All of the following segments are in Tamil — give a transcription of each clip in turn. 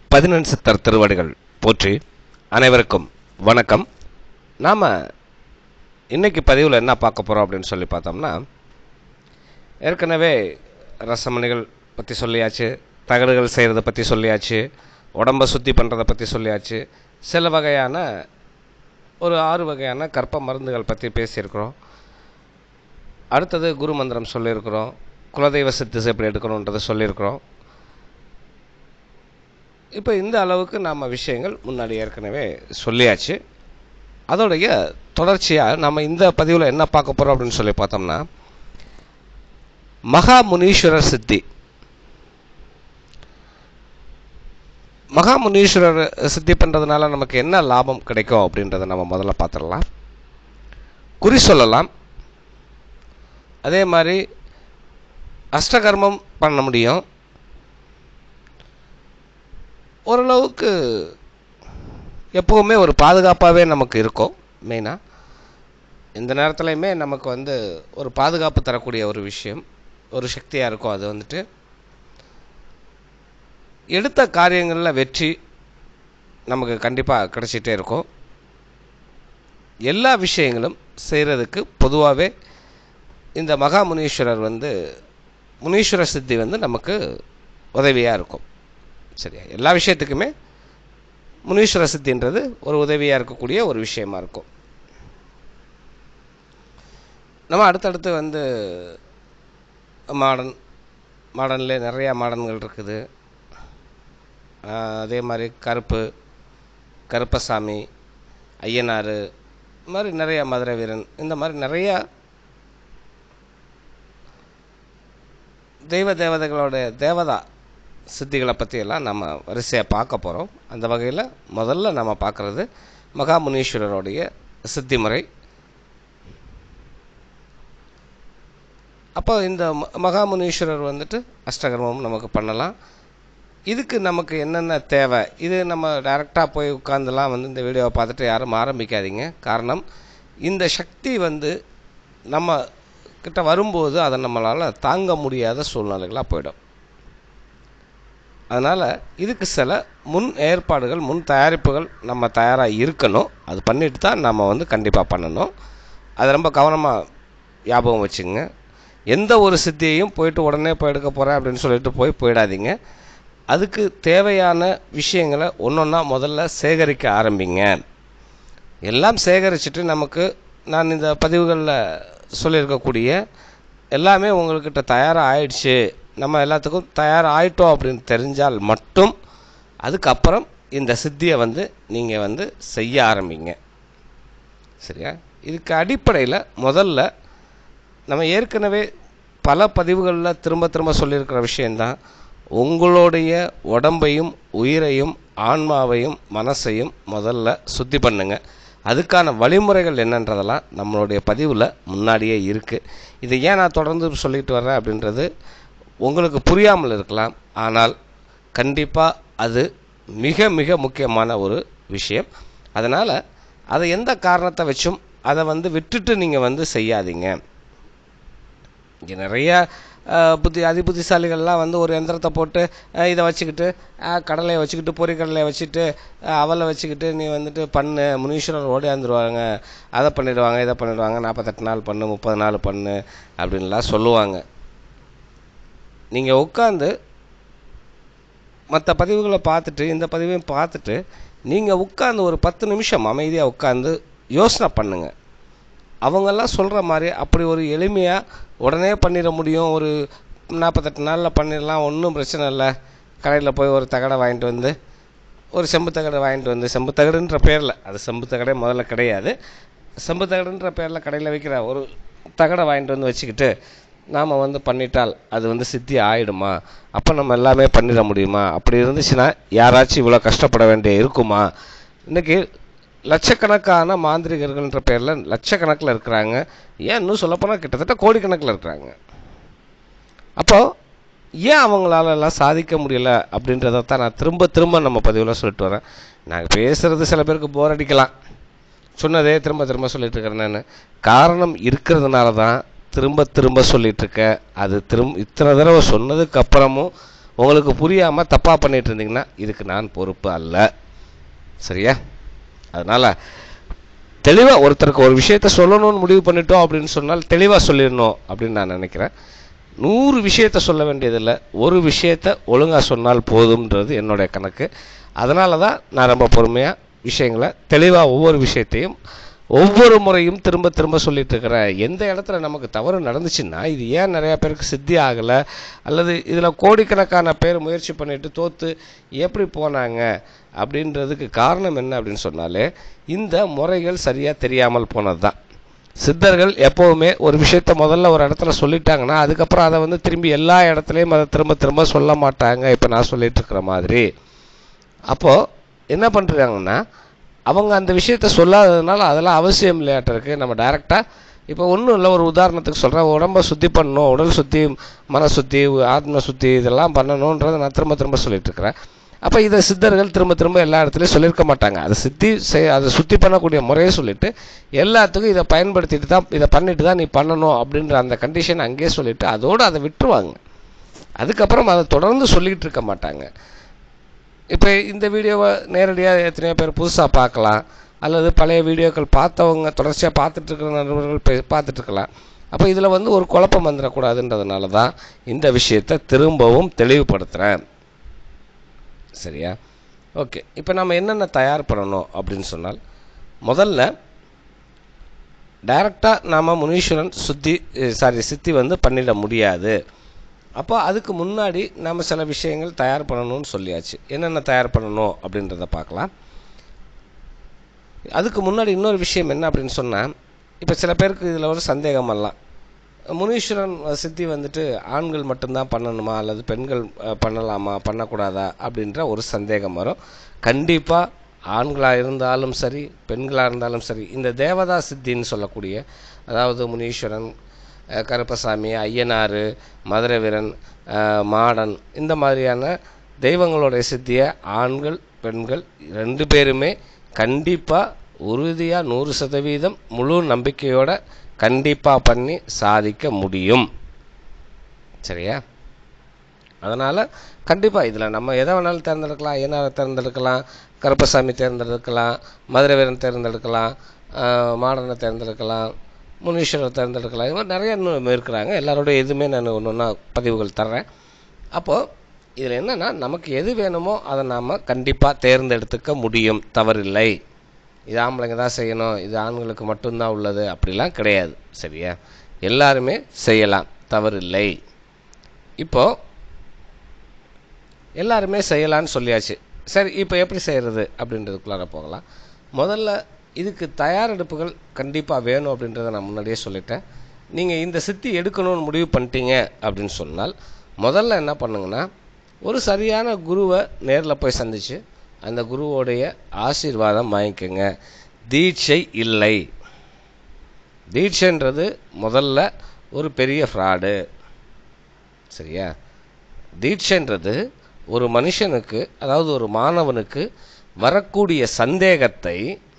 பதினெண் சித்தர் திருவடிகள் போற்றி அனைவருக்கும் வணக்கம் நாம் இன்னைக்கு பதிவில் என்ன பார்க்க போகிறோம் அப்படின்னு சொல்லி பார்த்தோம்னா ஏற்கனவே ரசமணிகள் பற்றி சொல்லியாச்சு தகடுகள் செய்கிறத பற்றி சொல்லியாச்சு உடம்பை சுத்தி பண்ணுறதை பற்றி சொல்லியாச்சு சில வகையான ஒரு ஆறு வகையான கற்ப மருந்துகள் பற்றி பேசியிருக்கிறோம் அடுத்தது குரு மந்திரம் சொல்லியிருக்கிறோம் குலதெய்வ சித்து எப்படி எடுக்கணுன்றதை சொல்லியிருக்கிறோம் இப்போ இந்த அளவுக்கு நாம் விஷயங்கள் முன்னாடி ஏற்கனவே சொல்லியாச்சு அதோடைய தொடர்ச்சியாக நம்ம இந்த பதிவில் என்ன பார்க்க போகிறோம் அப்படின்னு சொல்லி பார்த்தோம்னா மகா முனீஸ்வரர் சித்தி மகா முனீஸ்வரர் சித்தி பண்ணுறதுனால நமக்கு என்ன லாபம் கிடைக்கும் அப்படின்றத நம்ம முதல்ல பார்த்துடலாம் குறி சொல்லலாம் அதே மாதிரி அஷ்டகர்மம் பண்ண முடியும் ஓரளவுக்கு எப்போவுமே ஒரு பாதுகாப்பாகவே நமக்கு இருக்கும் மெயினாக இந்த நேரத்துலையுமே நமக்கு வந்து ஒரு பாதுகாப்பு தரக்கூடிய ஒரு விஷயம் ஒரு சக்தியாக இருக்கும் அது வந்துட்டு எடுத்த காரியங்களில் வெற்றி நமக்கு கண்டிப்பாக கிடைச்சிட்டே இருக்கும் எல்லா விஷயங்களும் செய்கிறதுக்கு பொதுவாகவே இந்த மகா முனீஸ்வரர் வந்து முனீஸ்வர சித்தி வந்து நமக்கு உதவியாக இருக்கும் சரியா எல்லா விஷயத்துக்குமே முனீஸ்வர சித்தின்றது ஒரு உதவியாக இருக்கக்கூடிய ஒரு விஷயமா இருக்கும் நம்ம அடுத்தடுத்து வந்து மாடர்ன் மாடர்ன்லேயே நிறையா மாடர்ன்கள் இருக்குது ஆஹ் அதே மாதிரி கருப்பு கருப்பசாமி ஐயனார் இந்த மாதிரி நிறையா மதுரை வீரன் இந்த மாதிரி நிறையா தெய்வ தேவதைகளோட தேவதா சித்திகளை பற்றியெல்லாம் நம்ம வரிசையாக பார்க்க போகிறோம் அந்த வகையில் முதல்ல நம்ம பார்க்குறது மகாமுனீஸ்வரருடைய சித்தி முறை அப்போ இந்த ம- மகாமுனீஸ்வரர் வந்துட்டு அஷ்டகர்மம் நமக்கு பண்ணலாம் இதுக்கு நமக்கு என்னென்ன தேவை இது நம்ம டைரெக்டாக போய் உட்காந்துலாம் வந்து இந்த வீடியோவை பார்த்துட்டு யாரும் ஆரம்பிக்காதீங்க காரணம் இந்த சக்தி வந்து நம்ம கிட்ட வரும்போது அதை நம்மளால் தாங்க முடியாத சூழ்நிலைகளாக போயிடும் அதனால் இதுக்கு சில முன் ஏற்பாடுகள் முன் தயாரிப்புகள் நம்ம தயாராக இருக்கணும் அது பண்ணிட்டு தான் நம்ம வந்து கண்டிப்பாக பண்ணணும் அதை ரொம்ப கவனமாக ஞாபகம் வச்சுங்க எந்த ஒரு சித்தியையும் போயிட்டு உடனே போய் எடுக்க போகிறேன் அப்படின்னு சொல்லிட்டு போய் போயிடாதீங்க அதுக்கு தேவையான விஷயங்களை ஒன்றொன்னா முதல்ல சேகரிக்க ஆரம்பிங்க எல்லாம் சேகரிச்சுட்டு நமக்கு நான் இந்த பதிவுகளில் சொல்லியிருக்கக்கூடிய எல்லாமே உங்கள்கிட்ட தயாராக ஆயிடுச்சு நம்ம எல்லாத்துக்கும் தயாராக ஆயிட்டோம் அப்படின்னு தெரிஞ்சால் மட்டும் அதுக்கப்புறம் இந்த சித்தியை வந்து நீங்கள் வந்து செய்ய ஆரம்பிங்க சரியா இதுக்கு அடிப்படையில் முதல்ல நம்ம ஏற்கனவே பல பதிவுகளில் திரும்ப திரும்ப சொல்லியிருக்கிற விஷயந்தான் உங்களுடைய உடம்பையும் உயிரையும் ஆன்மாவையும் மனசையும் முதல்ல சுத்தி பண்ணுங்க அதுக்கான வழிமுறைகள் என்னன்றதெல்லாம் நம்மளுடைய பதிவில் முன்னாடியே இருக்குது இதை ஏன் நான் தொடர்ந்து சொல்லிட்டு வர்றேன் அப்படின்றது உங்களுக்கு புரியாமல் இருக்கலாம் ஆனால் கண்டிப்பாக அது மிக மிக முக்கியமான ஒரு விஷயம் அதனால் அதை எந்த காரணத்தை வச்சும் அதை வந்து விட்டுட்டு நீங்கள் வந்து செய்யாதீங்க இங்கே நிறைய அஹ், புத்தி அதி புத்திசாலிகள்லாம் வந்து ஒரு எந்திரத்தை போட்டு அஹ், இதை வச்சுக்கிட்டு அஹ், கடலையை வச்சுக்கிட்டு பொரிக்கடலையை வச்சுட்டு அஹ், அவலை வச்சுக்கிட்டு நீ வந்துட்டு பண்ணு முனீஸ்வரர் ஓடியாந்துருவாங்க அதை பண்ணிடுவாங்க இதை பண்ணிடுவாங்க நாற்பத்தெட்டு நாள் பண்ணு முப்பது நாள் பண்ணு அப்படின்லாம் சொல்லுவாங்க நீங்கள் உட்காந்து மற்ற பதிவுகளை பார்த்துட்டு இந்த பதிவையும் பார்த்துட்டு நீங்கள் உட்காந்து ஒரு பத்து நிமிஷம் அமைதியாக உட்காந்து யோசனை பண்ணுங்கள் அவங்கெல்லாம் சொல்கிற மாதிரி அப்படி ஒரு எளிமையாக உடனே பண்ணிட முடியும் ஒரு நாற்பத்தெட்டு நாளில் பண்ணிடலாம் ஒன்றும் பிரச்சனை இல்லை கடையில் போய் ஒரு தகடை வாங்கிட்டு வந்து ஒரு செம்பு தகடை வாங்கிட்டு வந்து செம்பு தகடுன்ற பேரில் அது செம்பு தகடே முதல்ல கிடையாது செம்பு தகடுன்ற பேரில் கடையில் விற்கிற ஒரு தகடை வாங்கிட்டு வந்து வச்சுக்கிட்டு நாம் வந்து பண்ணிட்டால் அது வந்து சித்தி ஆயிடுமா அப்போ நம்ம எல்லாமே பண்ணிட முடியுமா அப்படி இருந்துச்சுன்னா யாராச்சும் இவ்வளோ கஷ்டப்பட வேண்டிய இருக்குமா இன்றைக்கி லட்சக்கணக்கான மாந்திரிகர்கள்ன்ற பேரில் லட்சக்கணக்கில் இருக்கிறாங்க ஏன் இன்னும் சொல்லப்போனால் கிட்டத்தட்ட கோடிக்கணக்கில் இருக்கிறாங்க அப்போது ஏன் அவங்களால எல்லாம் சாதிக்க முடியல அப்படின்றத தான் நான் திரும்ப திரும்ப நம்ம பதிவில் சொல்லிட்டு வரேன் நான் பேசுகிறது சில பேருக்கு போர் அடிக்கலாம் சொன்னதே திரும்ப திரும்ப சொல்லிட்டு இருக்கிறேன் நான் காரணம் இருக்கிறதுனால தான் திரும்ப திரும்ப சொல்லிட்டு இருக்க அது திரும்ப இத்தனை தடவை சொன்னதுக்கு அப்புறமும் உங்களுக்கு புரியாமல் தப்பாக பண்ணிட்டு இருந்தீங்கன்னா இதுக்கு நான் பொறுப்பு அல்ல சரியா அதனால் தெளிவாக ஒருத்தருக்கு ஒரு விஷயத்த சொல்லணும்னு முடிவு பண்ணிட்டோம் அப்படின்னு சொன்னால் தெளிவாக சொல்லிடணும் அப்படின்னு நான் நினைக்கிறேன் நூறு விஷயத்த சொல்ல வேண்டியதில்லை ஒரு விஷயத்த ஒழுங்காக சொன்னால் போதும்ன்றது என்னுடைய கணக்கு அதனால தான் நான் ரொம்ப பொறுமையாக விஷயங்களை தெளிவாக ஒவ்வொரு விஷயத்தையும் ஒவ்வொரு முறையும் திரும்ப திரும்ப சொல்லிட்டு இருக்கிறேன் எந்த இடத்துல நமக்கு தவறு நடந்துச்சுன்னா இது ஏன் நிறையா பேருக்கு சித்தி ஆகலை அல்லது இதில் கோடிக்கணக்கான பேர் முயற்சி பண்ணிட்டு தோற்று எப்படி போனாங்க அப்படின்றதுக்கு காரணம் என்ன அப்படின்னு சொன்னாலே இந்த முறைகள் சரியாக தெரியாமல் போனது தான் சித்தர்கள் எப்போவுமே ஒரு விஷயத்த முதல்ல ஒரு இடத்துல சொல்லிட்டாங்கன்னா அதுக்கப்புறம் அதை வந்து திரும்பி எல்லா இடத்துலையும் அதை திரும்ப திரும்ப சொல்ல மாட்டாங்க இப்போ நான் சொல்லிட்டு இருக்கிற மாதிரி அப்போது என்ன பண்ணுறாங்கன்னா அவங்க அந்த விஷயத்த சொல்லாததுனால அதெல்லாம் அவசியம் இல்லையாட்ட இருக்குது நம்ம டைரெக்டாக இப்போ ஒன்றும் இல்லை ஒரு உதாரணத்துக்கு சொல்கிறேன் உடம்பை சுத்தி பண்ணணும் உடல் சுத்தி மன சுத்தி ஆத்ம சுத்தி இதெல்லாம் பண்ணணுன்றதை நான் திரும்ப திரும்ப சொல்லிட்டு இருக்கிறேன் அப்போ இதை சித்தர்கள் திரும்ப திரும்ப எல்லா இடத்துலையும் சொல்லியிருக்க மாட்டாங்க அதை சுற்றி செய் அதை சுற்றி பண்ணக்கூடிய முறையை சொல்லிட்டு எல்லாத்துக்கும் இதை பயன்படுத்திட்டு தான் இதை பண்ணிட்டு தான் நீ பண்ணணும் அப்படின்ற அந்த கண்டிஷன் அங்கேயே சொல்லிட்டு அதோடு அதை விட்டுருவாங்க அதுக்கப்புறம் அதை தொடர்ந்து சொல்லிக்கிட்டு இருக்க மாட்டாங்க இப்போ இந்த வீடியோவை நேரடியாக எத்தனையோ பேர் புதுசாக பார்க்கலாம் அல்லது பழைய வீடியோக்கள் பார்த்தவங்க தொடர்ச்சியாக பார்த்துட்டு இருக்கிற நண்பர்கள் பே- பார்த்துட்டு இருக்கலாம் அப்போ இதில் வந்து ஒரு குழப்பம் வந்துடக்கூடாதுன்றதுனால தான் இந்த விஷயத்தை திரும்பவும் தெளிவுபடுத்துகிறேன் சரியா ஓகே இப்போ நம்ம என்னென்ன தயார் பண்ணணும் அப்படின்னு சொன்னால் முதல்ல டைரெக்டாக நாம் முனீஸ்வரன் சுத்தி சாரி சித்தி வந்து பண்ணிட முடியாது அப்போ அதுக்கு முன்னாடி நம்ம சில விஷயங்கள் தயார் பண்ணணும்னு சொல்லியாச்சு என்னென்ன தயார் பண்ணணும் அப்படின்றத பார்க்கலாம் அதுக்கு முன்னாடி இன்னொரு விஷயம் என்ன அப்படின்னு சொன்னால் இப்போ சில பேருக்கு இதில் ஒரு சந்தேகம் வரலாம் முனீஸ்வரன் சித்தி வந்துட்டு ஆண்கள் மட்டும்தான் பண்ணணுமா அல்லது பெண்கள் அஹ், பண்ணலாமா பண்ணக்கூடாதா அப்படின்ற ஒரு சந்தேகம் வரும் கண்டிப்பாக ஆண்களாக இருந்தாலும் சரி பெண்களாக இருந்தாலும் சரி இந்த தேவதா சித்தின்னு சொல்லக்கூடிய அதாவது முனீஸ்வரன் அஹ், கருப்பசாமி ஐயனார் மதுரை வீரன் அஹ், மாடன் இந்த மாதிரியான தெய்வங்களுடைய சித்தியை ஆண்கள் பெண்கள் ரெண்டு பேருமே கண்டிப்பாக உறுதியாக நூறு சதவீதம் முழு நம்பிக்கையோட கண்டிப்பாக பண்ணி சாதிக்க முடியும் சரியா அதனால் கண்டிப்பாக இதில் நம்ம எதை வேணாலும் தேர்ந்தெடுக்கலாம் ஐயனாரை தேர்ந்தெடுக்கலாம் கருப்பசாமி தேர்ந்தெடுக்கலாம் மதுரை வீரன் தேர்ந்தெடுக்கலாம் ஆஹ் மாடனை தேர்ந்தெடுக்கலாம் முனீஸ்வரர் தேர்ந்தெடுக்கலாம் இது மாதிரி நிறைய இன்னும் இருக்கிறாங்க எல்லாரோட எதுவுமே நான் ஒன்று ஒன்றா பதிவுகள் தர்றேன் அப்போது இதில் என்னென்னா நமக்கு எது வேணுமோ அதை நாம் கண்டிப்பாக தேர்ந்தெடுத்துக்க முடியும் தவறில்லை இது ஆம்பளைங்க தான் செய்யணும் இது ஆண்களுக்கு மட்டும்தான் உள்ளது அப்படிலாம் கிடையாது சரியா எல்லாருமே செய்யலாம் தவறில்லை இப்போ எல்லாருமே செய்யலான்னு சொல்லியாச்சு சரி இப்போ எப்படி செய்கிறது அப்படின்றதுக்குள்ளார போகலாம் முதல்ல இதுக்கு தயாரெடுப்புகள் கண்டிப்பாக வேணும் அப்படின்றத நான் முன்னாடியே சொல்லிட்டேன் நீங்கள் இந்த சித்தி எடுக்கணும்னு முடிவு பண்ணிட்டீங்க அப்படின்னு சொன்னால் முதல்ல என்ன பண்ணுங்கன்னா ஒரு சரியான குருவை நேரில் போய் சந்திச்சு அந்த குருவோடைய ஆசீர்வாதம் வாங்கிக்கோங்க தீட்சை இல்லை தீட்சைன்றது முதல்ல ஒரு பெரிய ஃப்ராடு சரியா தீட்சைன்றது ஒரு மனுஷனுக்கு அதாவது ஒரு மாணவனுக்கு வரக்கூடிய சந்தேகத்தை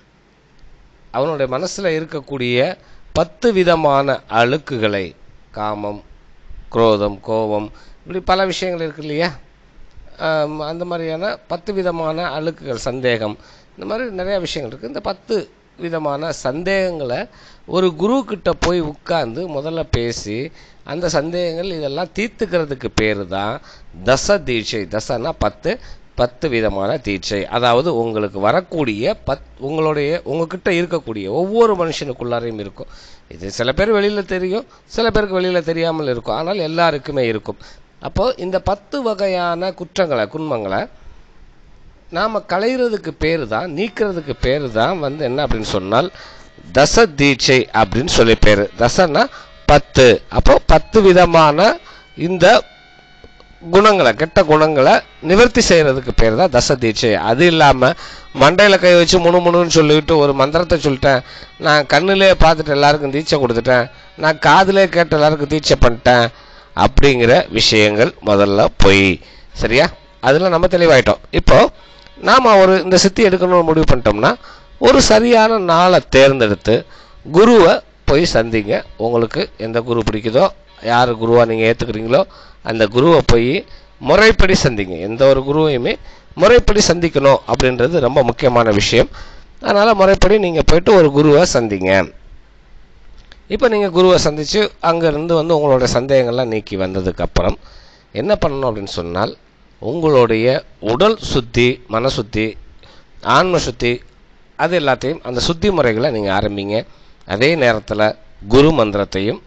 அவனுடைய மனசில் இருக்கக்கூடிய பத்து விதமான அழுக்குகளை காமம் குரோதம் கோபம் இப்படி பல விஷயங்கள் இருக்கு இல்லையா ஆம், அந்த மாதிரியான பத்து விதமான அழுக்குகள் சந்தேகம் இந்த மாதிரி நிறையா விஷயங்கள் இருக்குது இந்த பத்து விதமான சந்தேகங்களை ஒரு குரு கிட்ட போய் உட்கார்ந்து முதல்ல பேசி அந்த சந்தேகங்கள் இதெல்லாம் தீர்த்துக்கிறதுக்கு பேர் தான் தச தீட்சை தசன்னா பத்து பத்து விதமான தீட்சை அதாவது உங்களுக்கு வரக்கூடிய பத் உங்களுடைய உங்ககிட்ட இருக்கக்கூடிய ஒவ்வொரு மனுஷனுக்குள்ளாரையும் இருக்கும் இது சில பேர் வெளியில் தெரியும் சில பேருக்கு வெளியில் தெரியாமல் இருக்கும் ஆனால் எல்லாருக்குமே இருக்கும் அப்போது இந்த பத்து வகையான குற்றங்களை குன்மங்களை நாம் களையிறதுக்கு பேர் தான் நீக்கிறதுக்கு பேர் தான் வந்து என்ன அப்படின்னு சொன்னால் தச தீட்சை அப்படின்னு சொல்லி பேர் தசன்னா பத்து அப்போ பத்து விதமான இந்த குணங்களை கெட்ட குணங்களை நிவர்த்தி செய்கிறதுக்கு பேர் தான் தச தீட்சை அது இல்லாமல் மண்டையில் கை வச்சு முணு முணுன்னு சொல்லிக்கிட்டு ஒரு மந்திரத்தை சொல்லிட்டேன் நான் கண்ணிலே பார்த்துட்டு எல்லாருக்கும் தீட்சை கொடுத்துட்டேன் நான் காதிலே கேட்ட எல்லாருக்கும் தீட்சை பண்ணிட்டேன் அப்படிங்கிற விஷயங்கள் முதல்ல பொய் சரியா அதில் நம்ம தெளிவாயிட்டோம் இப்போ நாம் ஒரு இந்த சித்தி எடுக்கணும்னு முடிவு பண்ணிட்டோம்னா ஒரு சரியான நாளை தேர்ந்தெடுத்து குருவை போய் சந்திங்க உங்களுக்கு எந்த குரு பிடிக்குதோ யார் குருவாக நீங்கள் ஏற்றுக்கிறீங்களோ அந்த குருவை போய் முறைப்படி சந்திங்க எந்த ஒரு குருவையுமே முறைப்படி சந்திக்கணும் அப்படின்றது ரொம்ப முக்கியமான விஷயம் அதனால் முறைப்படி நீங்கள் போயிட்டு ஒரு குருவை சந்திங்க இப்போ நீங்கள் குருவை சந்தித்து அங்கேருந்து வந்து உங்களோட சந்தேகங்கள்லாம் நீக்கி வந்ததுக்கப்புறம் என்ன பண்ணணும் அப்படின்னு சொன்னால் உங்களுடைய உடல் சுத்தி மன சுத்தி ஆன்ம சுத்தி அது எல்லாத்தையும் அந்த சுத்தி முறைகளை நீங்கள் ஆரம்பிங்க அதே நேரத்தில் குரு மந்திரத்தையும்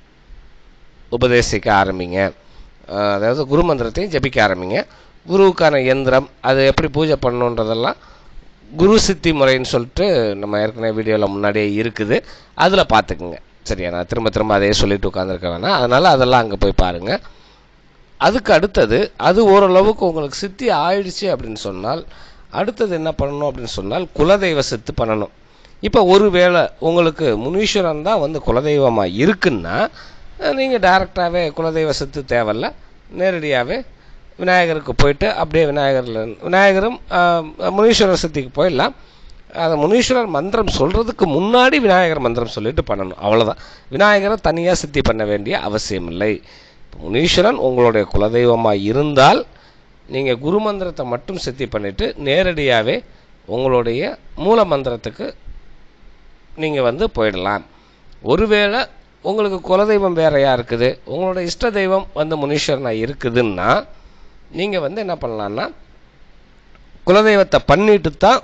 உபதேசிக்க ஆரம்பிங்க அஹ் அதாவது குரு மந்திரத்தையும் ஜபிக்க ஆரம்பிங்க குருவுக்கான எந்திரம் அது எப்படி பூஜை பண்ணணுன்றதெல்லாம் குரு சித்தி முறைன்னு சொல்லிட்டு நம்ம ஏற்கனவே வீடியோவில் முன்னாடியே இருக்குது அதில் பார்த்துக்குங்க சரியா நான் திரும்ப திரும்ப அதையே சொல்லிட்டு உட்காந்துருக்க வேணாம் அதனால் அதெல்லாம் அங்கே போய் பாருங்கள் அதுக்கு அடுத்தது அது ஓரளவுக்கு உங்களுக்கு சித்தி ஆயிடுச்சு அப்படின்னு சொன்னால் அடுத்தது என்ன பண்ணணும் அப்படின்னு சொன்னால் குலதெய்வ சித்து பண்ணணும் இப்போ ஒருவேளை உங்களுக்கு முனீஸ்வரன் தான் வந்து குலதெய்வமாக இருக்குன்னா நீங்கள் டைரெக்டாகவே குலதெய்வ சித்து தேவையில்ல நேரடியாகவே விநாயகருக்கு போயிட்டு அப்படியே விநாயகரில் விநாயகரும் ஆஹ், முனீஸ்வரர் சித்திக்கு போயிடலாம் அந்த முனீஸ்வரர் மந்திரம் சொல்கிறதுக்கு முன்னாடி விநாயகர் மந்திரம் சொல்லிட்டு பண்ணணும் அவ்வளோதான் விநாயகரை தனியாக சித்தி பண்ண வேண்டிய அவசியம் இல்லை முனீஸ்வரன் உங்களுடைய குலதெய்வமாக இருந்தால் நீங்கள் குரு மந்திரத்தை மட்டும் சித்தி பண்ணிவிட்டு நேரடியாகவே உங்களுடைய மூல மந்திரத்துக்கு நீங்கள் வந்து போயிடலாம் ஒருவேளை உங்களுக்கு குலதெய்வம் வேறையாக இருக்குது உங்களோட இஷ்ட தெய்வம் வந்து முனீஸ்வரனாக இருக்குதுன்னா நீங்கள் வந்து என்ன பண்ணலான்னா குலதெய்வத்தை பண்ணிட்டு தான்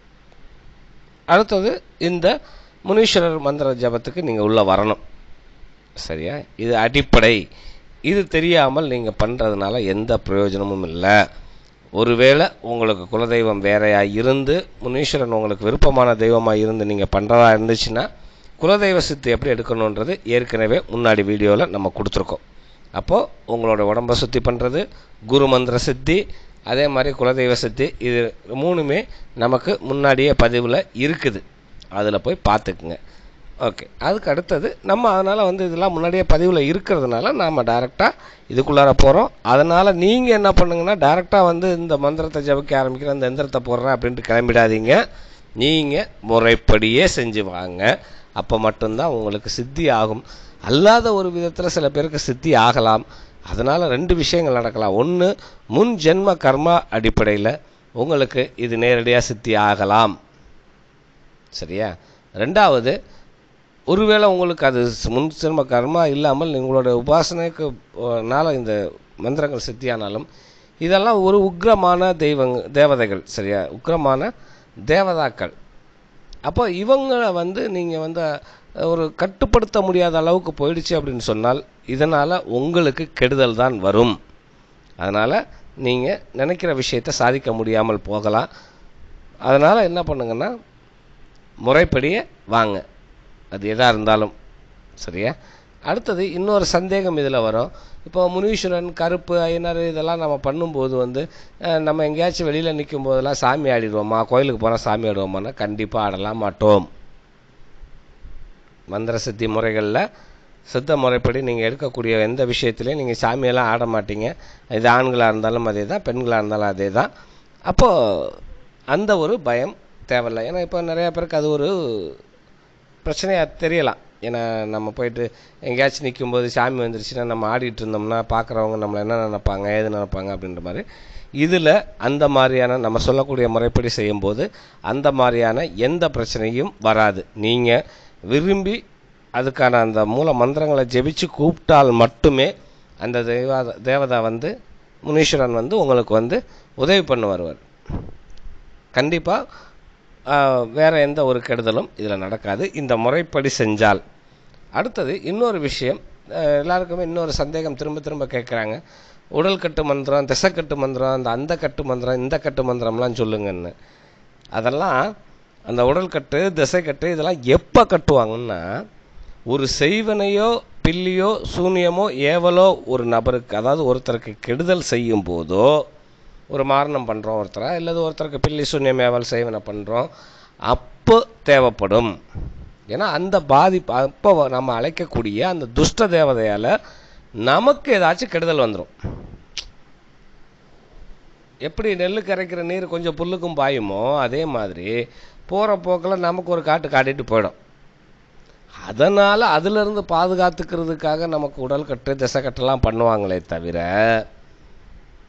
அடுத்தது இந்த முனீஸ்வரர் மந்திர ஜபத்துக்கு நீங்கள் உள்ளே வரணும் சரியா இது அடிப்படை இது தெரியாமல் நீங்கள் பண்ணுறதுனால எந்த பிரயோஜனமும் இல்லை ஒருவேளை உங்களுக்கு குலதெய்வம் வேறையாக இருந்து முனீஸ்வரன் உங்களுக்கு விருப்பமான தெய்வமாக இருந்து நீங்கள் பண்ணுறதா இருந்துச்சுன்னா குலதெய்வ சித்து எப்படி எடுக்கணுன்றது ஏற்கனவே முன்னாடி வீடியோவில் நம்ம கொடுத்துருக்கோம் அப்போது உங்களோட உடம்பை சுத்தி பண்ணுறது குரு மந்திர சித்தி அதே மாதிரி குலதெய்வ சித்தி இது மூணுமே நமக்கு முன்னாடியே பதிவில் இருக்குது அதில் போய் பார்த்துக்குங்க ஓகே அதுக்கு அடுத்தது நம்ம அதனால் வந்து இதெல்லாம் முன்னாடியே பதிவில் இருக்கிறதுனால நாம் டைரெக்டாக இதுக்குள்ளார போகிறோம் அதனால் நீங்கள் என்ன பண்ணுங்கன்னா டைரெக்டாக வந்து இந்த மந்திரத்தை ஜபிக்க ஆரம்பிக்கிற இந்த எந்திரத்தை போடுறேன் அப்படின்ட்டு கிளம்பிடாதீங்க நீங்கள் முறைப்படியே செஞ்சு வாங்க அப்போ மட்டும்தான் உங்களுக்கு சித்தி ஆகும் அல்லாத ஒரு விதத்தில் சில பேருக்கு சித்தி ஆகலாம் அதனால் ரெண்டு விஷயங்கள் நடக்கலாம் ஒன்று முன் ஜென்ம கர்மா அடிப்படையில் உங்களுக்கு இது நேரடியாக சித்தி ஆகலாம் சரியா ரெண்டாவது ஒருவேளை உங்களுக்கு அது முன் ஜென்ம கர்மா இல்லாமல் உங்களோட உபாசனைக்கு னால இந்த மந்திரங்கள் சித்தியானாலும் இதெல்லாம் ஒரு உக்ரமான தெய்வங்க தேவதைகள் சரியா உக்ரமான தேவதாக்கள் அப்போ இவங்களை வந்து நீங்கள் வந்து ஒரு கட்டுப்படுத்த முடியாத அளவுக்கு போயிடுச்சு அப்படின்னு சொன்னால் இதனால் உங்களுக்கு கெடுதல் தான் வரும் அதனால் நீங்கள் நினைக்கிற விஷயத்தை சாதிக்க முடியாமல் போகலாம் அதனால் என்ன பண்ணுங்கன்னா முறைப்படியே வாங்க அது எதாக இருந்தாலும் சரியா அடுத்தது இன்னொரு சந்தேகம் இதில் வரும் இப்போ முனீஸ்வரன் கருப்பு ஐயனார் இதெல்லாம் நம்ம பண்ணும்போது வந்து அஹ், நம்ம எங்கேயாச்சும் வெளியில் நிற்கும் போதெல்லாம் சாமி ஆடிடுவோமா கோயிலுக்கு போனால் சாமி ஆடுவோமான்னா கண்டிப்பாக ஆடலாம் மாட்டோம் மந்திர சித்தி முறைகளில் சித்த முறைப்படி நீங்கள் எடுக்கக்கூடிய எந்த விஷயத்துலையும் நீங்கள் சாமியெல்லாம் ஆட மாட்டீங்க இது ஆண்களாக இருந்தாலும் அதே தான் பெண்களாக இருந்தாலும் அதே தான் அப்போது அந்த ஒரு பயம் தேவையில்லை ஏன்னா இப்போ நிறையா பேருக்கு அது ஒரு பிரச்சனையாக தெரியலாம் ஏன்னா நம்ம போயிட்டு எங்கேயாச்சும் நிற்கும்போது சாமி வந்துருச்சுன்னா நம்ம ஆடிட்டு இருந்தோம்னா பார்க்குறவங்க நம்மளை என்ன நினைப்பாங்க ஏது நினைப்பாங்க அப்படின்ற மாதிரி இதில் அந்த மாதிரியான நம்ம சொல்லக்கூடிய முறைப்படி செய்யும்போது அந்த மாதிரியான எந்த பிரச்சனையும் வராது நீங்கள் விரும்பி அதுக்கான அந்த மூல மந்திரங்களை ஜெபிச்சு கூப்பிட்டால் மட்டுமே அந்த தெய்வாத தேவதா வந்து முனீஸ்வரன் வந்து உங்களுக்கு வந்து உதவி பண்ண வருவார் கண்டிப்பாக வேறு எந்த ஒரு கெடுதலும் இதில் நடக்காது இந்த முறைப்படி செஞ்சால் அடுத்தது இன்னொரு விஷயம் அஹ், எல்லாருக்குமே இன்னொரு சந்தேகம் திரும்ப திரும்ப கேட்குறாங்க உடல் கட்டு மந்திரம் திசைக்கட்டு மந்திரம் அந்த அந்த கட்டு மந்திரம் இந்த கட்டு மந்திரம்லாம் சொல்லுங்கன்னு அதெல்லாம் அந்த உடல் கட்டு திசை கட்டு இதெல்லாம் எப்போ கட்டுவாங்கன்னா ஒரு செய்வனையோ பில்லியோ சூனியமோ ஏவலோ ஒரு நபருக்கு அதாவது ஒருத்தருக்கு கெடுதல் செய்யும் போதோ ஒரு மாரணம் பண்ணுறோம் ஒருத்தரை இல்லது ஒருத்தருக்கு பில்லி சூன்யம் ஏவல் செய்வனை பண்ணுறோம் அப்போ தேவைப்படும் ஏன்னா அந்த பாதிப்பு அப்போ நம்ம அழைக்கக்கூடிய அந்த துஷ்ட தேவதையால் நமக்கு ஏதாச்சும் கெடுதல் வந்துடும் எப்படி நெல்லு கரைக்கிற நீர் கொஞ்சம் புல்லுக்கும் பாயுமோ அதே மாதிரி போகிற போக்கில் நமக்கு ஒரு காட்டு காட்டிட்டு போயிடும் அதனால் அதிலிருந்து பாதுகாத்துக்கிறதுக்காக நமக்கு உடல் கட்டு திசை கட்டெல்லாம் பண்ணுவாங்களே தவிர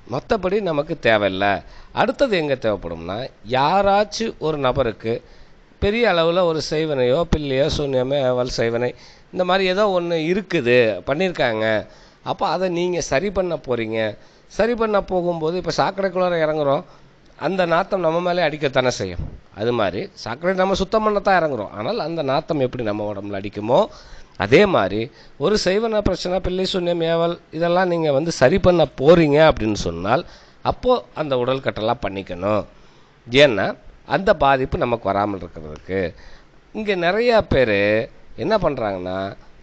மற்றபடி நமக்கு தேவையில்லை அடுத்தது எங்கே தேவைப்படும்னா யாராச்சும் ஒரு நபருக்கு பெரிய அளவில் ஒரு செய்வனையோ பில்லையோ சூன்யமோ ஏவல் செய்வனை இந்த மாதிரி ஏதோ ஒன்று இருக்குது பண்ணியிருக்காங்க அப்போ அதை நீங்கள் சரி பண்ண போகிறீங்க சரி பண்ண போகும்போது இப்போ சாக்கடைக்குள்ளார இறங்குறோம் அந்த நாத்தம் நம்ம மேலே அடிக்கத்தானே செய்யும் அது மாதிரி சாக்கடை நம்ம சுத்தம் பண்ணத்தான் இறங்குறோம் ஆனால் அந்த நாத்தம் எப்படி நம்ம உடம்புல அடிக்குமோ அதே மாதிரி ஒரு செய்வன பிரச்சனை பிள்ளை சூன்யம் ஏவல் இதெல்லாம் நீங்கள் வந்து சரி பண்ண போகிறீங்க அப்படின்னு சொன்னால் அப்போது அந்த உடல் கட்டெல்லாம் பண்ணிக்கணும் ஏன்னா அந்த பாதிப்பு நமக்கு வராமல் இருக்கிறதுக்கு இங்கே நிறையா பேர் என்ன பண்ணுறாங்கன்னா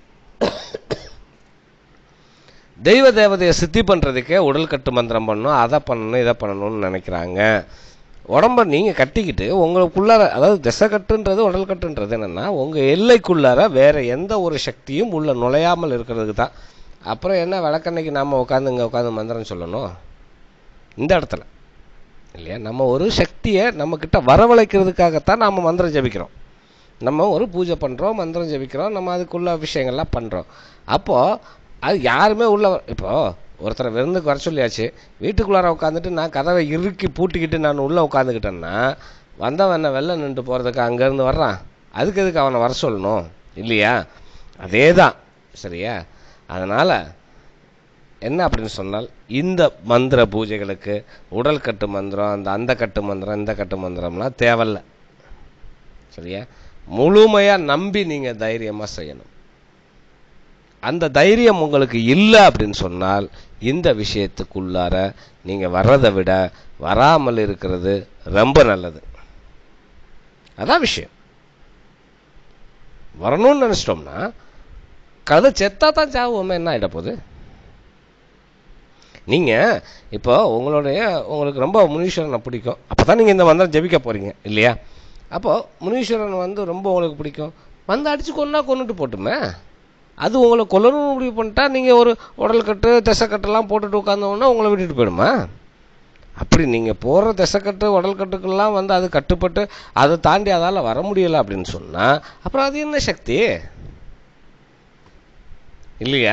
தெய்வ தேவதையை சித்தி பண்ணுறதுக்கே உடல் கட்டு மந்திரம் பண்ணணும் அதை பண்ணணும் இதை பண்ணணும்னு நினைக்கிறாங்க உடம்ப நீங்கள் கட்டிக்கிட்டு உங்களுக்குள்ளார அதாவது திசை கட்டுன்றது உடல் கட்டுன்றது என்னென்னா உங்கள் எல்லைக்குள்ளார வேறு எந்த ஒரு சக்தியும் உள்ள நுழையாமல் இருக்கிறதுக்கு தான் அப்புறம் என்ன விளக்கண்ணைக்கு நாம் உட்காந்து இங்கே உட்காந்து மந்திரம் சொல்லணும் இந்த இடத்துல இல்லையா நம்ம ஒரு சக்தியை நம்மக்கிட்ட வரவழைக்கிறதுக்காகத்தான் நாம் மந்திரம் ஜபிக்கிறோம் நம்ம ஒரு பூஜை பண்ணுறோம் மந்திரம் ஜபிக்கிறோம் நம்ம அதுக்குள்ள விஷயங்கள்லாம் பண்ணுறோம் அப்போது அது யாருமே உள்ள இப்போ ஒருத்தரை விருந்துக்கு வர சொல்லியாச்சு வீட்டுக்குள்ளார உட்காந்துட்டு நான் கதவை இறுக்கி பூட்டிக்கிட்டு நான் உள்ளே உட்காந்துக்கிட்டேன்னா வந்தவன் என்ன வெளில நின்று போகிறதுக்கு அங்கேருந்து வர்றான் அதுக்கு எதுக்கு அவனை வர சொல்லணும் இல்லையா அதே தான் சரியா அதனால் என்ன அப்படின்னு சொன்னால் இந்த மந்திர பூஜைகளுக்கு உடல் கட்டு மந்திரம் அந்த அந்த கட்டு மந்திரம் இந்த கட்டு மந்திரம்லாம் தேவையில்ல சரியா முழுமையாக நம்பி நீங்கள் தைரியமாக செய்யணும் அந்த தைரியம் உங்களுக்கு இல்லை அப்படின்னு சொன்னால் இந்த விஷயத்துக்குள்ளார நீங்கள் வர்றதை விட வராமல் இருக்கிறது ரொம்ப நல்லது அதான் விஷயம் வரணும்னு நினச்சிட்டோம்னா கதை செத்தா தான் சாவுவோமே என்ன ஆகிட போகுது நீங்கள் இப்போ உங்களுடைய உங்களுக்கு ரொம்ப முனீஸ்வரனை பிடிக்கும் அப்போ தான் நீங்கள் இந்த மந்திரம் ஜெபிக்க போகிறீங்க இல்லையா அப்போது முனீஸ்வரன் வந்து ரொம்ப உங்களுக்கு பிடிக்கும் வந்து அடித்து கொன்னா கொண்டுட்டு போட்டுமே அது உங்களை கொல்லணும்னு முடிவு பண்ணிட்டா நீங்கள் ஒரு உடல் கட்டு திசைக்கட்டெல்லாம் போட்டுட்டு உட்காந்தோன்னா உங்களை விட்டுட்டு போயிடுமா அப்படி நீங்கள் போகிற திசைக்கட்டு உடல் கட்டுக்கெல்லாம் வந்து அது கட்டுப்பட்டு அதை தாண்டி அதால் வர முடியலை அப்படின்னு சொன்னால் அப்புறம் அது என்ன சக்தி இல்லையா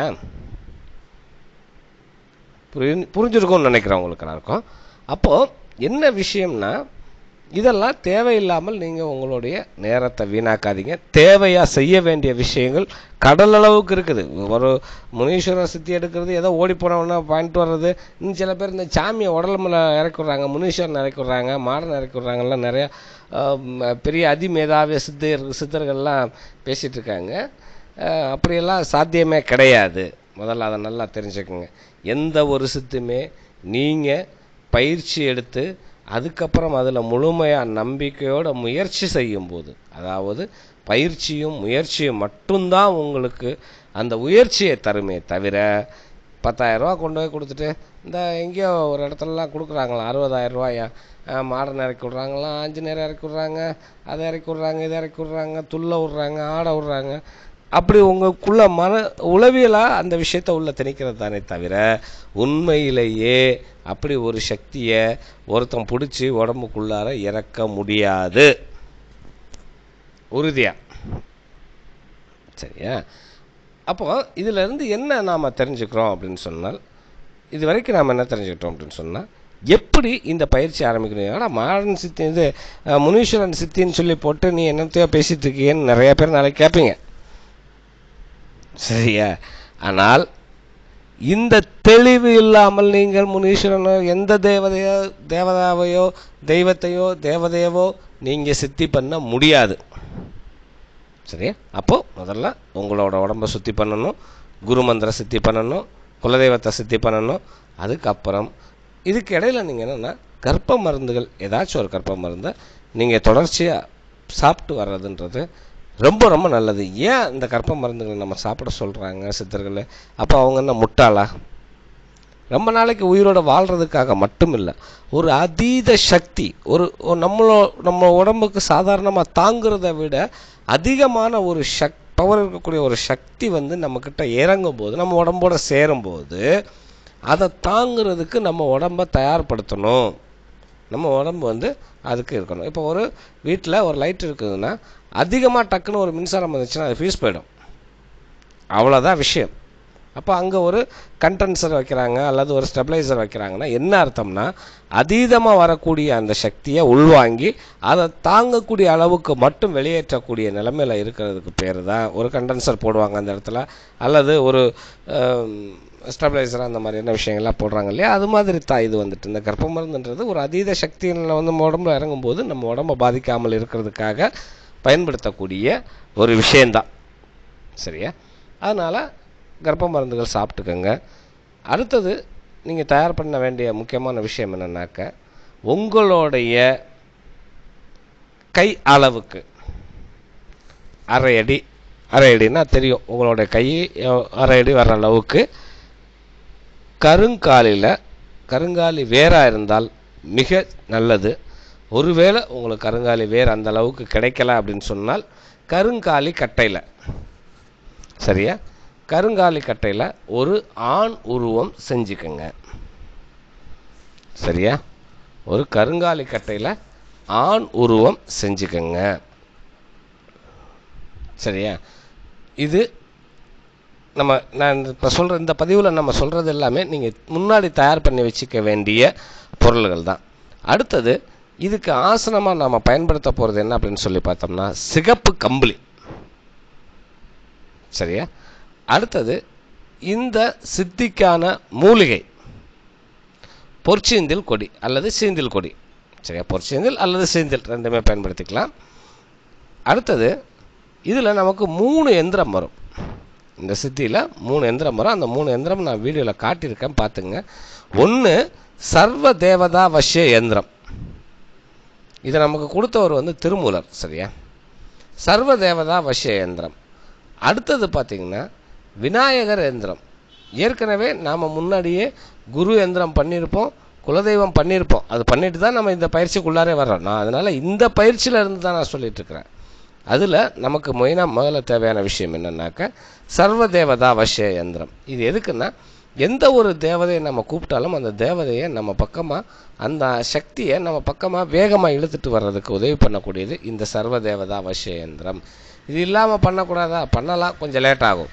புரிஞ்சு புரிஞ்சிருக்கும்னு நினைக்கிறேன் உங்களுக்கு எல்லாருக்கும் அப்போது என்ன விஷயம்னா இதெல்லாம் தேவையில்லாமல் நீங்கள் உங்களுடைய நேரத்தை வீணாக்காதீங்க தேவையாக செய்ய வேண்டிய விஷயங்கள் கடல் அளவுக்கு இருக்குது ஒரு முனீஸ்வரர் சித்தி எடுக்கிறது ஏதோ ஓடி போனவொன்னே பாயிண்ட் வர்றது இன்னும் சில பேர் இந்த சாமியை உடம்புல இறக்கி விட்றாங்க முனீஸ்வரன் இறக்கி விட்றாங்க மாடன் இறக்கி விட்றாங்கலாம் நிறையா பெரிய அதிமேதாவிய சித்தர் சித்தர்கள்லாம் பேசிகிட்டு இருக்காங்க அப்படியெல்லாம் சாத்தியமே கிடையாது முதல்ல அதை நல்லா தெரிஞ்சுக்கோங்க எந்த ஒரு சித்துமே நீங்கள் பயிற்சி எடுத்து அதுக்கப்புறம் அதில் முழுமையாக நம்பிக்கையோட முயற்சி செய்யும்போது அதாவது பயிற்சியும் முயற்சியும் மட்டும்தான் உங்களுக்கு அந்த உயர்ச்சியை தருமே தவிர பத்தாயிரரூவா கொண்டு போய் கொடுத்துட்டு இந்த எங்கேயோ ஒரு இடத்துலலாம் கொடுக்குறாங்களா அறுபதாயிரம் ரூபாயா மாடர்ன் இறக்கி விட்றாங்களாம் ஆஞ்சநேயர் இறக்கி விட்றாங்க அதை இறக்கி விட்றாங்க இதை இறக்கி விட்றாங்க துள்ள விட்றாங்க ஆட விட்றாங்க அப்படி உங்களுக்குள்ள மன உளவியலாக அந்த விஷயத்த உள்ள திணிக்கிறது தானே தவிர உண்மையிலேயே அப்படி ஒரு சக்தியை ஒருத்தன் பிடிச்சி உடம்புக்குள்ளார இறக்க முடியாது உறுதியா சரியா அப்போ இதிலிருந்து என்ன நாம் தெரிஞ்சுக்கிறோம் அப்படின்னு சொன்னால் இது வரைக்கும் நாம் என்ன தெரிஞ்சுக்கிட்டோம் அப்படின்னு சொன்னால் எப்படி இந்த பயிற்சி ஆரம்பிக்கணும் ஆனால் மாடர்ன் சித்தி இது முனீஸ்வரன் சித்தின்னு சொல்லி போட்டு நீ என்னத்தையோ பேசிட்டு இருக்கீங்கன்னு நிறைய பேர் நாளைக்கு கேட்பீங்க சரியா ஆனால் இந்த தெளிவு இல்லாமல் நீங்கள் முனீஸ்வரனோ எந்த தேவதையோ தேவதாவையோ தெய்வத்தையோ தேவதையவோ நீங்கள் சித்தி பண்ண முடியாது சரியா அப்போது முதல்ல உங்களோட உடம்பை சுத்தி பண்ணணும் குருமந்திர சித்தி பண்ணணும் குலதெய்வத்தை சித்தி பண்ணணும் அதுக்கப்புறம் இதுக்கு இடையில நீங்கள் என்னென்னா கர்ப்ப மருந்துகள் ஏதாச்சும் ஒரு கர்ப்ப மருந்தை நீங்கள் தொடர்ச்சியாக சாப்பிட்டு வர்றதுன்றது ரொம்ப ரொம்ப நல்லது ஏன் இந்த கர்ப்ப மருந்துகளை நம்ம சாப்பிட சொல்கிறாங்க சித்தர்கள் அப்போ அவங்க என்ன முட்டாளா ரொம்ப நாளைக்கு உயிரோட வாழ்கிறதுக்காக மட்டும் இல்லை ஒரு அதீத சக்தி ஒரு நம்மளோ நம்ம உடம்புக்கு சாதாரணமாக தாங்கிறத விட அதிகமான ஒரு சக் பவர் இருக்கக்கூடிய ஒரு சக்தி வந்து நம்மக்கிட்ட இறங்கும் போது நம்ம உடம்போட சேரும்போது அதை தாங்கிறதுக்கு நம்ம உடம்பை தயார்படுத்தணும் நம்ம உடம்பு வந்து அதுக்கு இருக்கணும் இப்போ ஒரு வீட்டில் ஒரு லைட் இருக்குதுன்னா அதிகமாக டக்குன்னு ஒரு மின்சாரம் வந்துச்சுன்னா அது ஃபீஸ் போயிடும் அவ்வளோதான் விஷயம் அப்போ அங்கே ஒரு கண்டென்சர் வைக்கிறாங்க அல்லது ஒரு ஸ்டெபிளைசர் வைக்கிறாங்கன்னா என்ன அர்த்தம்னா அதீதமாக வரக்கூடிய அந்த சக்தியை உள்வாங்கி அதை தாங்கக்கூடிய அளவுக்கு மட்டும் வெளியேற்றக்கூடிய நிலைமையில் இருக்கிறதுக்கு பேர் தான் ஒரு கண்டென்சர் போடுவாங்க அந்த இடத்துல அல்லது ஒரு ஸ்டெபிளைசர் அந்த மாதிரியான விஷயங்கள்லாம் போடுறாங்க இல்லையா அது மாதிரி தான் இது வந்துட்டு இந்த கர்ப்ப மருந்துன்றது ஒரு அதீத சக்தியில் வந்து நம்ம உடம்புல இறங்கும்போது நம்ம உடம்பை பாதிக்காமல் இருக்கிறதுக்காக பயன்படுத்தக்கூடிய ஒரு விஷயந்தான் சரியா அதனால் கர்ப்ப மருந்துகள் சாப்பிட்டுக்கோங்க அடுத்தது நீங்கள் தயார் பண்ண வேண்டிய முக்கியமான விஷயம் என்னென்னாக்க உங்களுடைய கை அளவுக்கு அரை அடி அரை அடின்னா தெரியும் உங்களுடைய கை எவ்- அரை அடி வர்ற அளவுக்கு கருங்காலில் கருங்காலி வேராக இருந்தால் மிக நல்லது ஒருவேளை உங்களுக்கு கருங்காலி வேர் அந்த அளவுக்கு கிடைக்கல அப்படின்னு சொன்னால் கருங்காலி கட்டையில் சரியா கருங்காலி கட்டையில் ஒரு ஆண் உருவம் செஞ்சுக்கங்க சரியா ஒரு கருங்காலி கட்டையில் ஆண் உருவம் செஞ்சுக்கங்க சரியா இது நம்ம நான் இப்போ சொல்கிற இந்த பதிவில் நம்ம சொல்கிறது எல்லாமே நீங்கள் முன்னாடி தயார் பண்ணி வச்சுக்க வேண்டிய பொருள்கள் தான் அடுத்தது இதுக்கு ஆசனமாக நாம் பயன்படுத்த போகிறது என்ன அப்படின்னு சொல்லி பார்த்தோம்னா சிகப்பு கம்பளி சரியா அடுத்தது இந்த சித்திக்கான மூலிகை பொற்சீந்தில் கொடி அல்லது சீந்தில் கொடி சரியா பொற்சீந்தில் அல்லது சீந்தில் ரெண்டுமே பயன்படுத்திக்கலாம் அடுத்தது இதில் நமக்கு மூணு எந்திரம் வரும் இந்த சித்தியில் மூணு எந்திரம் வரும் அந்த மூணு எந்திரம் நான் வீடியோவில் காட்டியிருக்கேன் பார்த்துங்க ஒன்று சர்வ தேவதா வஷ்ய எந்திரம் இதை நமக்கு கொடுத்தவர் வந்து திருமூலர் சரியா சர்வ தேவதா வஷ்ய எந்திரம் அடுத்தது பார்த்திங்கன்னா விநாயகர் எந்திரம் ஏற்கனவே நாம் முன்னாடியே குரு எந்திரம் பண்ணியிருப்போம் குலதெய்வம் பண்ணியிருப்போம் அது பண்ணிட்டு தான் நம்ம இந்த பயிற்சிக்குள்ளாரே வர்றோம் நான் அதனால் இந்த பயிற்சியில் இருந்து தான் நான் சொல்லிட்டு இருக்கிறேன் அதில் நமக்கு மெயினாக முதல்ல தேவையான விஷயம் என்னன்னாக்க சர்வ தேவதா அவசிய யந்திரம் இது எதுக்குன்னா எந்த ஒரு தேவதையை நம்ம கூப்பிட்டாலும் அந்த தேவதையை நம்ம பக்கமாக அந்த சக்தியை நம்ம பக்கமாக வேகமாக இழுத்துட்டு வர்றதுக்கு உதவி பண்ணக்கூடியது இந்த சர்வ தேவதா அவசிய யந்திரம் இது இல்லாமல் பண்ணக்கூடாதா பண்ணலாம் கொஞ்சம் லேட் ஆகும்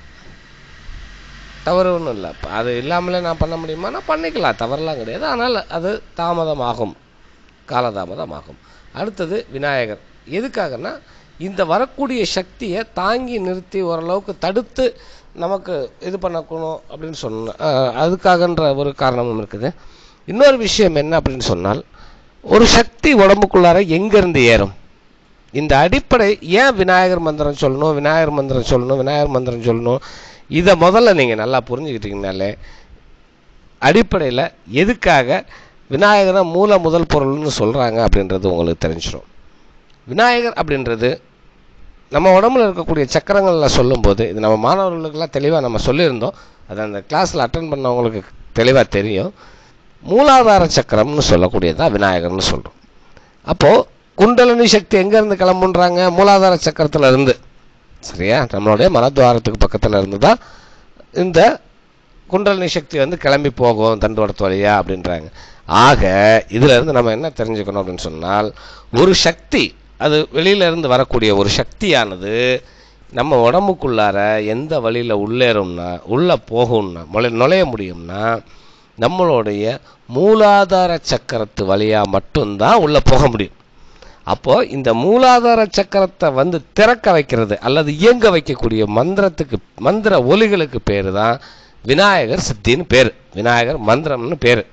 தவறு ஒன்றும் இல்லை அது இல்லாமலே நான் பண்ண முடியுமானா பண்ணிக்கலாம் தவறுலாம் கிடையாது ஆனால் அது தாமதமாகும் காலதாமதமாகும் அடுத்தது விநாயகர் எதுக்காகன்னா இந்த வரக்கூடிய சக்தியை தாங்கி நிறுத்தி ஓரளவுக்கு தடுத்து நமக்கு இது பண்ணக்கணும் அப்படின்னு சொன்ன அஹ், அதுக்காகன்ற ஒரு காரணமும் இருக்குது இன்னொரு விஷயம் என்ன அப்படின்னு சொன்னால் ஒரு சக்தி உடம்புக்குள்ளார எங்கேருந்து ஏறும் இந்த அடிப்படை ஏன் விநாயகர் மந்திரம் சொல்லணும் விநாயகர் மந்திரம் சொல்லணும் விநாயகர் மந்திரம் சொல்லணும் இதை முதல்ல நீங்கள் நல்லா புரிஞ்சுக்கிட்டீங்கனாலே அடிப்படையில் எதுக்காக விநாயகரை மூல முதல் பொருள்னு சொல்கிறாங்க அப்படின்றது உங்களுக்கு தெரிஞ்சிடும் விநாயகர் அப்படின்றது நம்ம உடம்புல இருக்கக்கூடிய சக்கரங்களில் சொல்லும்போது இது நம்ம மாணவர்களுக்கெல்லாம் தெளிவாக நம்ம சொல்லியிருந்தோம் அது அந்த கிளாஸில் அட்டன் பண்ணவங்களுக்கு தெளிவாக தெரியும் மூலாதார சக்கரம்னு சொல்லக்கூடியதான் விநாயகர்னு சொல்கிறோம் அப்போது குண்டலினி சக்தி எங்கேருந்து கிளம்புன்றாங்க மூலாதார சக்கரத்தில் இருந்து சரியா நம்மளுடைய மனத்வாரத்துக்கு பக்கத்தில் இருந்து தான் இந்த குண்டலினி சக்தி வந்து கிளம்பி போகும் தண்டுவடத்து வழியா அப்படின்றாங்க ஆக இதுல இருந்து நம்ம என்ன தெரிஞ்சுக்கணும் அப்படின்னு சொன்னால் ஒரு சக்தி அது வெளியில இருந்து வரக்கூடிய ஒரு சக்தியானது நம்ம உடம்புக்குள்ளார எந்த வழியில உள்ளேறும்னா உள்ள போகும்னா முளை- நுழைய முடியும்னா நம்மளுடைய மூலாதார சக்கரத்து வழியா மட்டும்தான் உள்ள போக முடியும் அப்போ இந்த மூலாதார சக்கரத்தை வந்து திறக்க வைக்கிறது அல்லது இயங்க வைக்கக்கூடிய மந்திரத்துக்கு மந்திர ஒலிகளுக்கு பேரு தான் விநாயகர் சித்தின்னு பேரு விநாயகர் மந்திரம்னு பேரு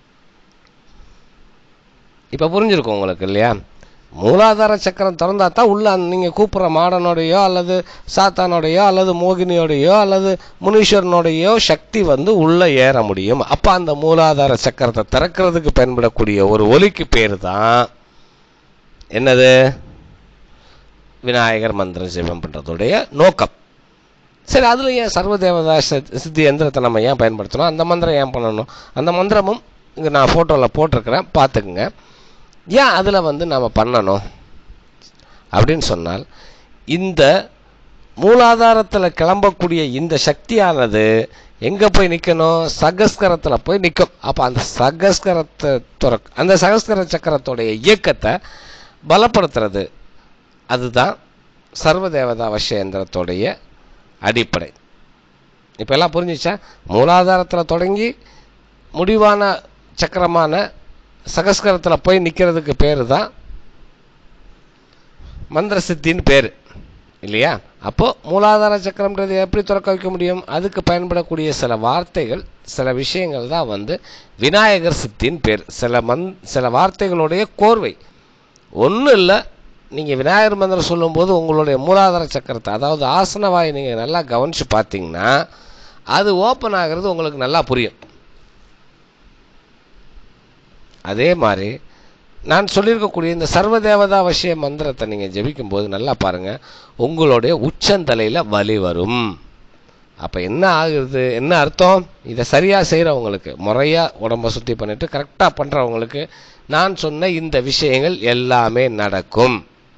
இப்ப புரிஞ்சிருக்கும் உங்களுக்கு இல்லையா மூலாதார சக்கரம் திறந்தா தான் உள்ள அந்த நீங்க கூப்பிடுற மாடனோடையோ அல்லது சாத்தானோடையோ அல்லது மோகினியோடையோ அல்லது முனீஸ்வரனோடையோ சக்தி வந்து உள்ள ஏற முடியும் அப்ப அந்த மூலாதார சக்கரத்தை திறக்கிறதுக்கு பயன்படக்கூடிய ஒரு ஒலிக்கு பேரு தான் என்னது விநாயகர் மந்திரம் ஜெபம் பண்ணுறதுடைய நோக்கம் சரி அதில் ஏன் சர்வதேவதா சித்- சித்தி எந்திரத்தை நம்ம ஏன் பயன்படுத்தணும் அந்த மந்திரம் ஏன் பண்ணணும் அந்த மந்திரமும் இங்கே நான் ஃபோட்டோவில் போட்டிருக்கிறேன் பார்த்துக்குங்க ஏன் அதில் வந்து நம்ம பண்ணணும் அப்படின்னு சொன்னால் இந்த மூலாதாரத்தில் கிளம்பக்கூடிய இந்த சக்தியானது எங்கே போய் நிற்கணும் சகஸ்கரத்தில் போய் நிற்கும் அப்போ அந்த சகஸ்கரத்தை துற அந்த சகஸ்கர சக்கரத்துடைய இயக்கத்தை பலப்படுத்துறது அதுதான் சர்வதேவதா அவசிய எந்திரத்துடைய அடிப்படை இப்போ எல்லாம் புரிஞ்சிச்சா மூலாதாரத்தில் தொடங்கி முடிவான சக்கரமான சகஸ்கரத்தில் போய் நிற்கிறதுக்கு பேர் தான் மந்திர சித்தின்னு பேர் இல்லையா அப்போது மூலாதார சக்கரம்ன்றது எப்படி திறக்க வைக்க முடியும் அதுக்கு பயன்படக்கூடிய சில வார்த்தைகள் சில விஷயங்கள் தான் வந்து விநாயகர் சித்தின்னு பேர் சில மந் சில வார்த்தைகளுடைய கோர்வை ஒன்றும் இல்லை நீங்கள் விநாயகர் மந்திரம் சொல்லும்போது உங்களுடைய மூலாதார சக்கரத்தை அதாவது ஆசனவாய் நீங்கள் நல்லா கவனித்து பார்த்தீங்கன்னா அது ஓப்பன் ஆகிறது உங்களுக்கு நல்லா புரியும் அதே மாதிரி நான் சொல்லியிருக்கக்கூடிய இந்த சர்வதேவதா விஷய மந்திரத்தை நீங்கள் ஜெபிக்கும்போது நல்லா பாருங்கள் உங்களுடைய உச்சந்தலையில் வலி வரும் அப்போ என்ன ஆகுது என்ன அர்த்தம் இதை சரியாக செய்கிறவங்களுக்கு முறையாக உடம்ப சுத்தி பண்ணிட்டு கரெக்டாக பண்ணுறவங்களுக்கு நான் சொன்ன இந்த விஷயங்கள் எல்லாமே நடக்கும்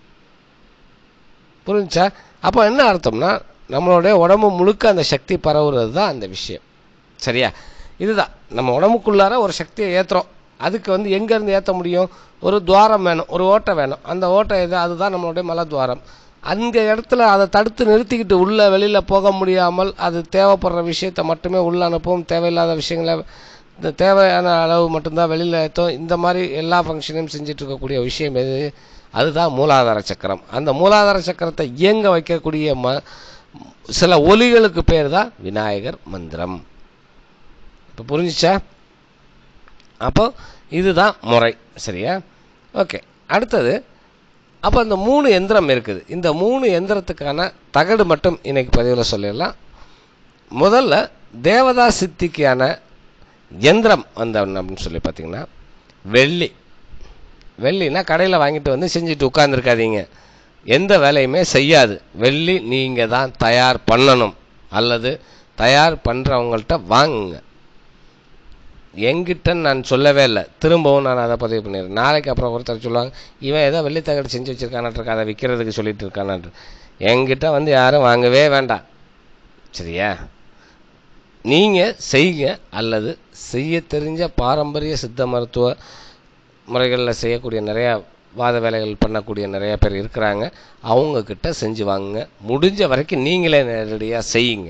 புரிஞ்சா அப்போ என்ன அர்த்தம்னா நம்மளுடைய உடம்பு முழுக்க அந்த சக்தி பரவுறது தான் அந்த விஷயம் சரியா இதுதான் நம்ம உடம்புக்குள்ளார ஒரு சக்தியை ஏற்றுறோம் அதுக்கு வந்து எங்கேருந்து ஏற்ற முடியும் ஒரு துவாரம் வேணும் ஒரு ஓட்டை வேணும் அந்த ஓட்டை எது அதுதான் நம்மளுடைய மலத்வாரம் அந்த இடத்துல அதை தடுத்து நிறுத்திக்கிட்டு உள்ளே வெளியில் போக முடியாமல் அது தேவைப்படுற விஷயத்தை மட்டுமே உள்ள அனுப்பும் தேவையில்லாத விஷயங்களை இந்த தேவையான அளவு மட்டும்தான் வெளியில் ஏற்றும் இந்த மாதிரி எல்லா ஃபங்க்ஷனையும் செஞ்சுட்டு இருக்கக்கூடிய விஷயம் எது அதுதான் மூலாதார சக்கரம் அந்த மூலாதார சக்கரத்தை இயங்க வைக்கக்கூடிய ம சில ஒலிகளுக்கு பேர் தான் விநாயகர் மந்திரம் இப்போ புரிஞ்சிச்சா அப்போ இதுதான் முறை சரியா ஓகே அடுத்தது அப்போ இந்த மூணு எந்திரம் இருக்குது இந்த மூணு எந்திரத்துக்கான தகடு மட்டும் இன்னைக்கு பதிவில் சொல்லிடலாம் முதல்ல தேவதா சித்திக்கான எந்திரம் வந்து அப்படின்னு சொல்லி பார்த்தீங்கன்னா வெள்ளி வெள்ளினா கடையில் வாங்கிட்டு வந்து செஞ்சுட்டு உட்காந்துருக்காதீங்க எந்த வேலையுமே செய்யாது வெள்ளி நீங்கள் தான் தயார் பண்ணணும் அல்லது தயார் பண்ணுறவங்கள்ட்ட வாங்குங்க என்கிட்ட நான் சொல்லவே இல்லை திரும்பவும் நான் அதை பதிவு பண்ணிடுறேன் நாளைக்கு அப்புறம் ஒருத்தர் சொல்லுவாங்க இவன் ஏதோ வெள்ளித்தகடு செஞ்சு வச்சிருக்கானாட்டு அதை விற்கிறதுக்கு சொல்லிட்டு இருக்கானாட்டு என்கிட்ட வந்து யாரும் வாங்கவே வேண்டாம் சரியா நீங்கள் செய்யுங்க அல்லது செய்ய தெரிஞ்ச பாரம்பரிய சித்த மருத்துவ முறைகளில் செய்யக்கூடிய நிறையா வாத வேலைகள் பண்ணக்கூடிய நிறைய பேர் இருக்கிறாங்க அவங்கக்கிட்ட செஞ்சு வாங்குங்க முடிஞ்ச வரைக்கும் நீங்களே நேரடியாக செய்யுங்க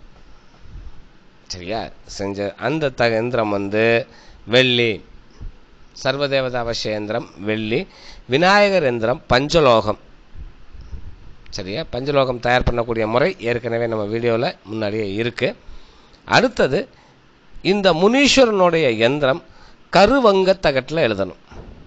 சரியா செஞ்ச அந்த த எந்திரம் வந்து வெள்ளி சர்வதேவதா அவசிய எந்திரம் வெள்ளி விநாயகர் எந்திரம் பஞ்சலோகம் சரியா பஞ்சலோகம் தயார் பண்ணக்கூடிய முறை ஏற்கனவே நம்ம வீடியோவில் முன்னாடியே இருக்குது அடுத்தது இந்த முனீஸ்வரனுடைய எந்திரம் கருவங்க தகட்டில் எழுதணும்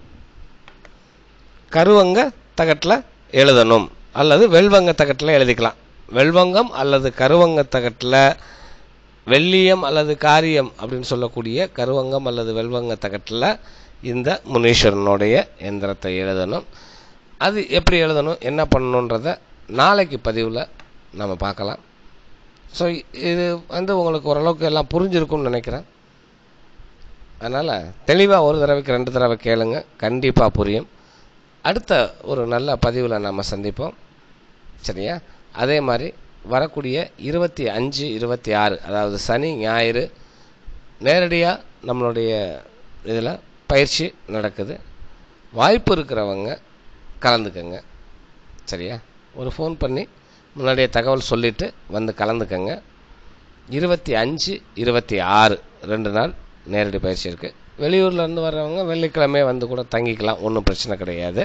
கருவங்க தகட்டில் எழுதணும் அல்லது வெல்வங்க தகட்டில் எழுதிக்கலாம் வெல்வங்கம் அல்லது கருவங்க தகட்டில் வெள்ளியம் அல்லது காரியம் அப்படின்னு சொல்லக்கூடிய கருவங்கம் அல்லது வெல்வங்க தகட்டில் இந்த முனீஸ்வரனுடைய எந்திரத்தை எழுதணும் அது எப்படி எழுதணும் என்ன பண்ணணுன்றத நாளைக்கு பதிவில் நம்ம பார்க்கலாம் ஸோ இது வந்து உங்களுக்கு ஓரளவுக்கு எல்லாம் புரிஞ்சிருக்கும்னு நினைக்கிறேன் அதனால் தெளிவாக ஒரு தடவைக்கு ரெண்டு தடவை கேளுங்க கண்டிப்பாக புரியும் அடுத்த ஒரு நல்ல பதிவில் நாம் சந்திப்போம் சரியா அதே மாதிரி வரக்கூடிய இருபத்தி அஞ்சு இருபத்தி ஆறு அதாவது சனி ஞாயிறு நேரடியாக நம்மளுடைய இதில் பயிற்சி நடக்குது வாய்ப்பு இருக்கிறவங்க கலந்துக்கங்க சரியா ஒரு ஃபோன் பண்ணி முன்னாடியே தகவல் சொல்லிவிட்டு வந்து கலந்துக்கங்க இருபத்தி அஞ்சு இருபத்தி ஆறு ரெண்டு நாள் நேரடி பயிற்சி இருக்குது வெளியூர்லேருந்து வர்றவங்க வெள்ளிக்கிழமை வந்து கூட தங்கிக்கலாம் ஒன்றும் பிரச்சனை கிடையாது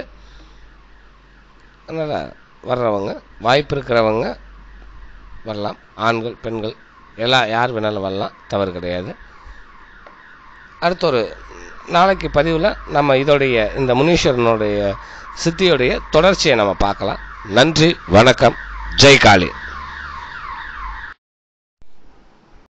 அதனால் வர்றவங்க வாய்ப்பு இருக்கிறவங்க வரலாம் ஆண்கள் பெண்கள் எல்லா யார் வேணாலும் வரலாம் தவறு கிடையாது அடுத்த ஒரு நாளைக்கு பதிவில் நம்ம இதோடைய இந்த முனீஸ்வரனுடைய சித்தியுடைய தொடர்ச்சியை நம்ம பார்க்கலாம் நன்றி வணக்கம் ஜெய் காளி